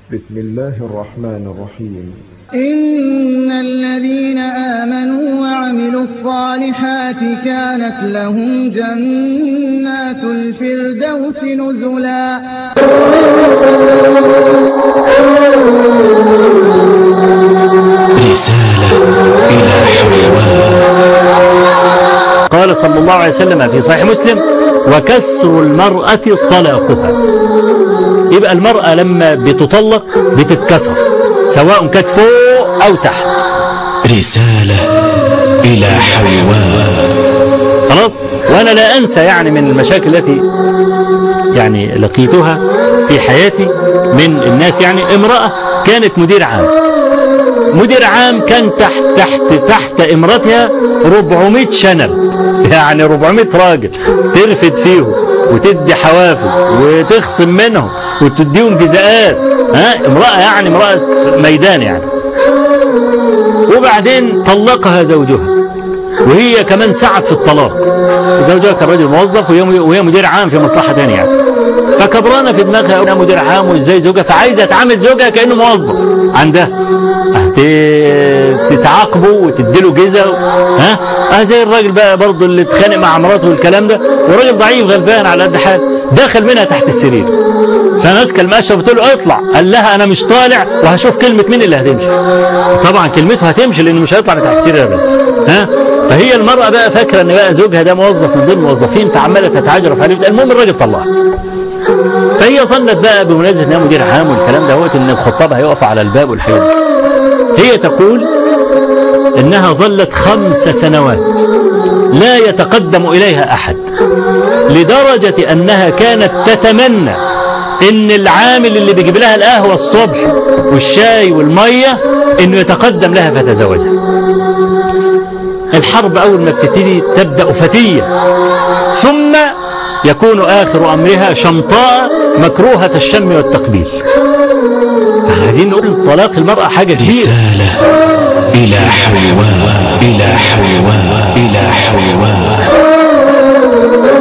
بسم الله الرحمن الرحيم إن الذين آمنوا وعملوا الصالحات كانت لهم جنات الفردوس نزلا رسالة إلى حواء قال صلى الله عليه وسلم في صحيح مسلم وكسر المرأة طلاقها يبقى المرأة لما بتطلق بتتكسر سواء كانت فوق أو تحت رسالة إلى حواء خلاص وأنا لا أنسى يعني من المشاكل التي يعني لقيتها في حياتي من الناس يعني امرأة كانت مدير عام مدير عام كان تحت تحت تحت امرتها 400 شنب يعني 400 راجل ترفد فيهم وتدي حوافز وتخصم منهم وتديهم جزاءات ها امرأة يعني امرأة ميدان يعني وبعدين طلقها زوجها وهي كمان سعت في الطلاق زوجها كان راجل موظف وهي وهي مدير عام في مصلحة تانية يعني فكبرانة في دماغها انا مدير عام وازاي زوجها فعايزة تعامل زوجها كأنه موظف عندها هت- تتعاقبه وتديله جزا ها اه زي الراجل بقى برضه اللي اتخانق مع مراته والكلام ده وراجل ضعيف غلبان على قد حاله دخل منها تحت السرير فماسكه المقشه وبتقول له اطلع قال لها انا مش طالع وهشوف كلمه مين اللي هتمشي طبعا كلمته هتمشي لانه مش هيطلع من تحت السرير ابدا ها فهي المراه بقى فاكره ان بقى زوجها ده موظف من ضمن الموظفين فعماله تتعجرف عليه المهم الراجل طلعها فهي ظنت بقى بمناسبه انها مدير عام والكلام ده هوت ان الخطاب هيقف على الباب والحاجات دي. هي تقول انها ظلت خمس سنوات لا يتقدم اليها احد لدرجه انها كانت تتمنى ان العامل اللي بيجيب لها القهوه الصبح والشاي والميه انه يتقدم لها فتزوجها الحرب اول ما بتبتدي تبدا فتيه ثم يكون اخر امرها شمطاء مكروهه الشم والتقبيل فاحنا عايزين نقول طلاق المراه حاجه كبيره رسالة إلى حواء إلى حواء إلى حواء